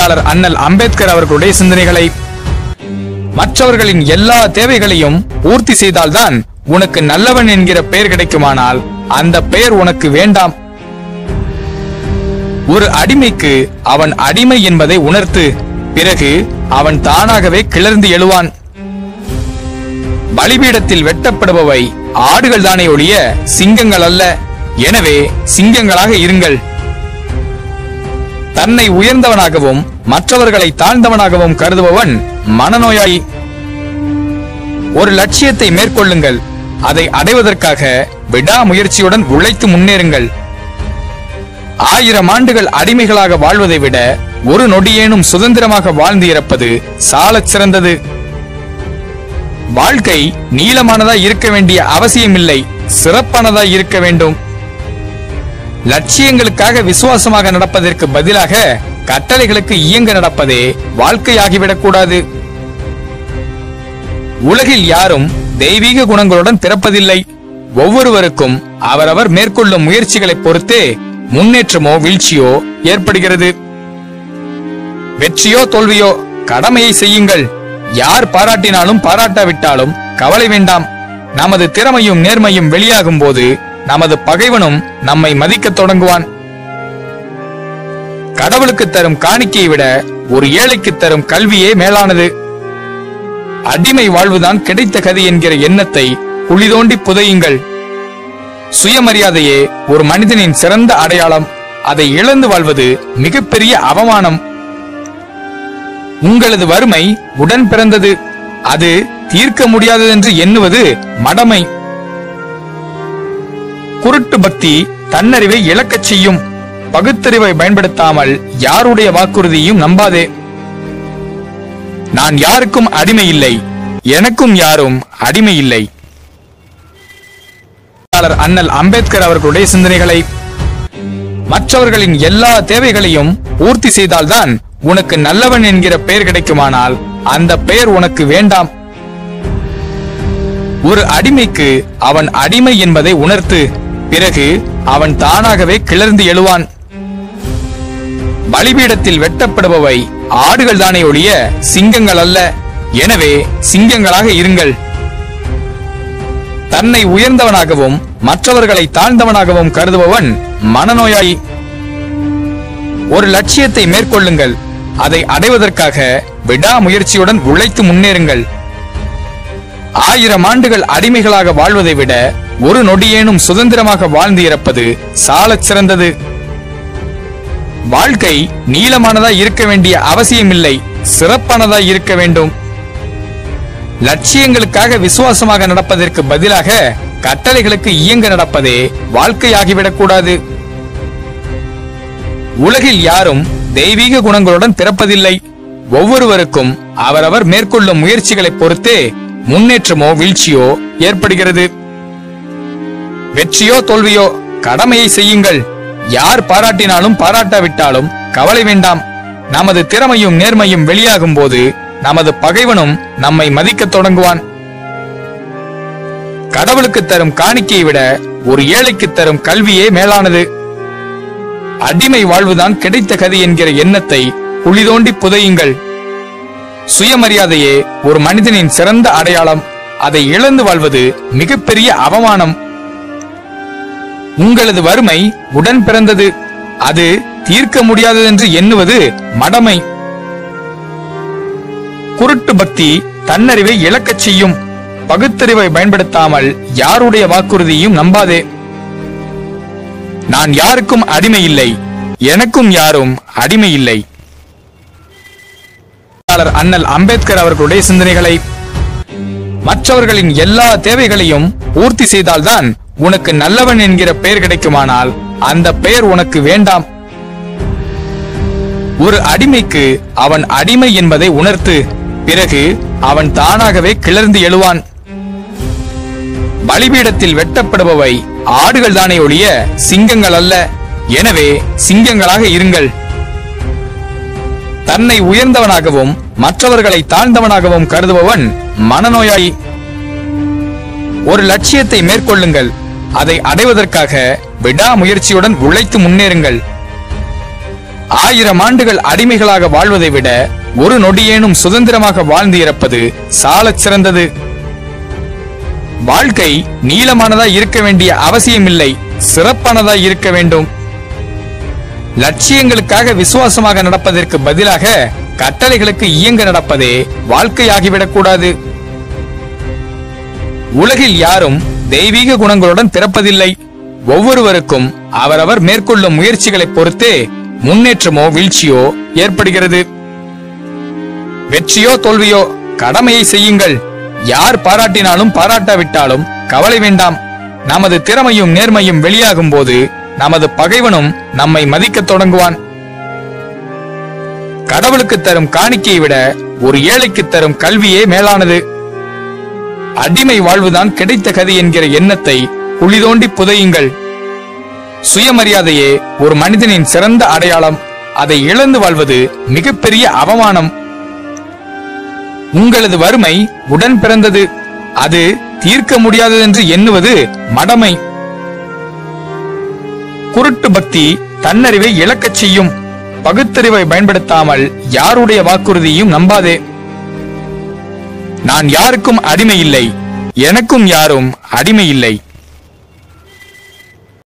எழுத்தாளர் அண்ணல் அம்பேத்கர் அவர்களுடைய சிந்தனைகளை மற்றவர்களின் எல்லா தேவைகளையும் பூர்த்தி செய்தால்தான் உனக்கு நல்லவன் என்கிற பெயர் கிடைக்குமானால் அந்த பெயர் உனக்கு வேண்டாம் ஒரு அடிமைக்கு அவன் அடிமை என்பதை உணர்த்து பிறகு அவன் தானாகவே கிளர்ந்து எழுவான் பலிபீடத்தில் வெட்டப்படுபவை ஆடுகள் தானே ஒழிய சிங்கங்கள் அல்ல எனவே சிங்கங்களாக இருங்கள் தன்னை உயர்ந்தவனாகவும் மற்றவர்களை தாழ்ந்தவனாகவும் கருதுபவன் மனநோயாளி ஒரு லட்சியத்தை மேற்கொள்ளுங்கள் அதை அடைவதற்காக விடாமுயற்சியுடன் உழைத்து முன்னேறுங்கள் ஆயிரம் ஆண்டுகள் அடிமைகளாக வாழ்வதை விட ஒரு நொடியேனும் சுதந்திரமாக வாழ்ந்து இறப்பது சாலச் சிறந்தது வாழ்க்கை நீளமானதா இருக்க வேண்டிய அவசியமில்லை சிறப்பானதா இருக்க வேண்டும் லட்சியங்களுக்காக விசுவாசமாக நடப்பதற்கு பதிலாக கட்டளைகளுக்கு இயங்க நடப்பதே வாழ்க்கையாகிவிடக் கூடாது உலகில் யாரும் தெய்வீக குணங்களுடன் பிறப்பதில்லை ஒவ்வொருவருக்கும் அவரவர் மேற்கொள்ளும் முயற்சிகளை பொறுத்தே முன்னேற்றமோ வீழ்ச்சியோ ஏற்படுகிறது வெற்றியோ தோல்வியோ கடமையை செய்யுங்கள் யார் பாராட்டினாலும் பாராட்டாவிட்டாலும் கவலை வேண்டாம் நமது திறமையும் நேர்மையும் வெளியாகும் போது நமது பகைவனும் நம்மை மதிக்கத் தொடங்குவான் கடவுளுக்கு தரும் காணிக்கையை விட ஒரு ஏழைக்கு தரும் கல்வியே மேலானது அடிமை வாழ்வுதான் கிடைத்த கதி என்கிற எண்ணத்தை குழி தோண்டி புதையுங்கள் சுயமரியாதையே ஒரு மனிதனின் சிறந்த அடையாளம் அதை இழந்து வாழ்வது மிகப்பெரிய அவமானம் உங்களது வறுமை உடன் பிறந்தது அது தீர்க்க முடியாததென்று எண்ணுவது மடமை குருட்டு பக்தி தன்னறிவை இழக்கச் செய்யும் பகுத்தறிவை பயன்படுத்தாமல் யாருடைய வாக்குறுதியும் நம்பாதே நான் யாருக்கும் அடிமை இல்லை எனக்கும் யாரும் அடிமை இல்லை எழுத்தாளர் அண்ணல் அம்பேத்கர் அவர்களுடைய சிந்தனைகளை மற்றவர்களின் எல்லா தேவைகளையும் பூர்த்தி செய்தால்தான் உனக்கு நல்லவன் என்கிற பெயர் கிடைக்குமானால் அந்த பெயர் உனக்கு வேண்டாம் ஒரு அடிமைக்கு அவன் அடிமை என்பதை உணர்த்து பிறகு அவன் தானாகவே கிளர்ந்து எழுவான் பலிபீடத்தில் வெட்டப்படுபவை ஆடுகள் தானே ஒழிய சிங்கங்கள் அல்ல எனவே சிங்கங்களாக இருங்கள் தன்னை உயர்ந்தவனாகவும் மற்றவர்களை தாழ்ந்தவனாகவும் கருதுபவன் மனநோயாளி ஒரு லட்சியத்தை மேற்கொள்ளுங்கள் அதை அடைவதற்காக விடாமுயற்சியுடன் உழைத்து முன்னேறுங்கள் ஆயிரம் ஆண்டுகள் அடிமைகளாக வாழ்வதை விட ஒரு நொடியேனும் சுதந்திரமாக வாழ்ந்து இறப்பது சாலச் சிறந்தது வாழ்க்கை நீளமானதா இருக்க வேண்டிய அவசியமில்லை சிறப்பானதா இருக்க வேண்டும் லட்சியங்களுக்காக விசுவாசமாக நடப்பதற்கு பதிலாக கட்டளைகளுக்கு இயங்க நடப்பதே வாழ்க்கையாகிவிடக் கூடாது உலகில் யாரும் தெய்வீக குணங்களுடன் பிறப்பதில்லை ஒவ்வொருவருக்கும் அவரவர் மேற்கொள்ளும் முயற்சிகளை பொறுத்தே முன்னேற்றமோ வீழ்ச்சியோ ஏற்படுகிறது வெற்றியோ தோல்வியோ கடமையை செய்யுங்கள் யார் பாராட்டினாலும் பாராட்டாவிட்டாலும் கவலை வேண்டாம் நமது திறமையும் நேர்மையும் வெளியாகும் போது நமது பகைவனும் நம்மை மதிக்கத் தொடங்குவான் கடவுளுக்கு தரும் காணிக்கையை விட ஒரு ஏழைக்கு தரும் கல்வியே மேலானது அடிமை வாழ்வுதான் கிடைத்த கதி என்கிற எண்ணத்தை குழி தோண்டி புதையுங்கள் சுயமரியாதையே ஒரு மனிதனின் சிறந்த அடையாளம் அதை இழந்து வாழ்வது மிகப்பெரிய அவமானம் உங்களது வறுமை உடன் பிறந்தது அது தீர்க்க முடியாததென்று எண்ணுவது மடமை குருட்டு பக்தி தன்னறிவை இழக்கச் செய்யும் பகுத்தறிவை பயன்படுத்தாமல் யாருடைய வாக்குறுதியும் நம்பாதே நான் யாருக்கும் அடிமை இல்லை எனக்கும் யாரும் அடிமை இல்லை எழுத்தாளர் அண்ணல் அம்பேத்கர் அவர்களுடைய சிந்தனைகளை மற்றவர்களின் எல்லா தேவைகளையும் பூர்த்தி செய்தால்தான் உனக்கு நல்லவன் என்கிற பெயர் கிடைக்குமானால் அந்த பெயர் உனக்கு வேண்டாம் ஒரு அடிமைக்கு அவன் அடிமை என்பதை உணர்த்து பிறகு அவன் தானாகவே கிளர்ந்து எழுவான் பலிபீடத்தில் வெட்டப்படுபவை ஆடுகள் தானே ஒழிய சிங்கங்கள் அல்ல எனவே சிங்கங்களாக இருங்கள் தன்னை உயர்ந்தவனாகவும் மற்றவர்களை தாழ்ந்தவனாகவும் கருதுபவன் மனநோயாளி ஒரு லட்சியத்தை மேற்கொள்ளுங்கள் அதை அடைவதற்காக விடாமுயற்சியுடன் உழைத்து முன்னேறுங்கள் ஆயிரம் ஆண்டுகள் அடிமைகளாக வாழ்வதை விட ஒரு நொடியேனும் சுதந்திரமாக வாழ்ந்து இறப்பது சாலச் சிறந்தது வாழ்க்கை நீளமானதா இருக்க வேண்டிய அவசியமில்லை சிறப்பானதா இருக்க வேண்டும் லட்சியங்களுக்காக விசுவாசமாக நடப்பதற்கு பதிலாக கட்டளைகளுக்கு இயங்க நடப்பதே வாழ்க்கையாகிவிடக் கூடாது உலகில் யாரும் தெய்வீக குணங்களுடன் பிறப்பதில்லை ஒவ்வொருவருக்கும் அவரவர் மேற்கொள்ளும் முயற்சிகளை பொறுத்தே முன்னேற்றமோ வீழ்ச்சியோ ஏற்படுகிறது வெற்றியோ தோல்வியோ கடமையை செய்யுங்கள் யார் பாராட்டினாலும் பாராட்டாவிட்டாலும் கவலை வேண்டாம் நமது திறமையும் நேர்மையும் வெளியாகும் போது நமது பகைவனும் நம்மை மதிக்கத் தொடங்குவான் கடவுளுக்கு தரும் காணிக்கையை விட ஒரு ஏழைக்கு தரும் கல்வியே மேலானது அடிமை வாழ்வுதான் கிடைத்த கதி என்கிற எண்ணத்தை குழி தோண்டி புதையுங்கள் சுயமரியாதையே ஒரு மனிதனின் சிறந்த அடையாளம் அதை இழந்து வாழ்வது மிகப்பெரிய அவமானம் உங்களது வறுமை உடன் பிறந்தது அது தீர்க்க முடியாததென்று எண்ணுவது மடமை குருட்டு பக்தி தன்னறிவை இழக்கச் செய்யும் பகுத்தறிவை பயன்படுத்தாமல் யாருடைய வாக்குறுதியும் நம்பாதே நான் யாருக்கும் அடிமை இல்லை எனக்கும் யாரும் அடிமை இல்லை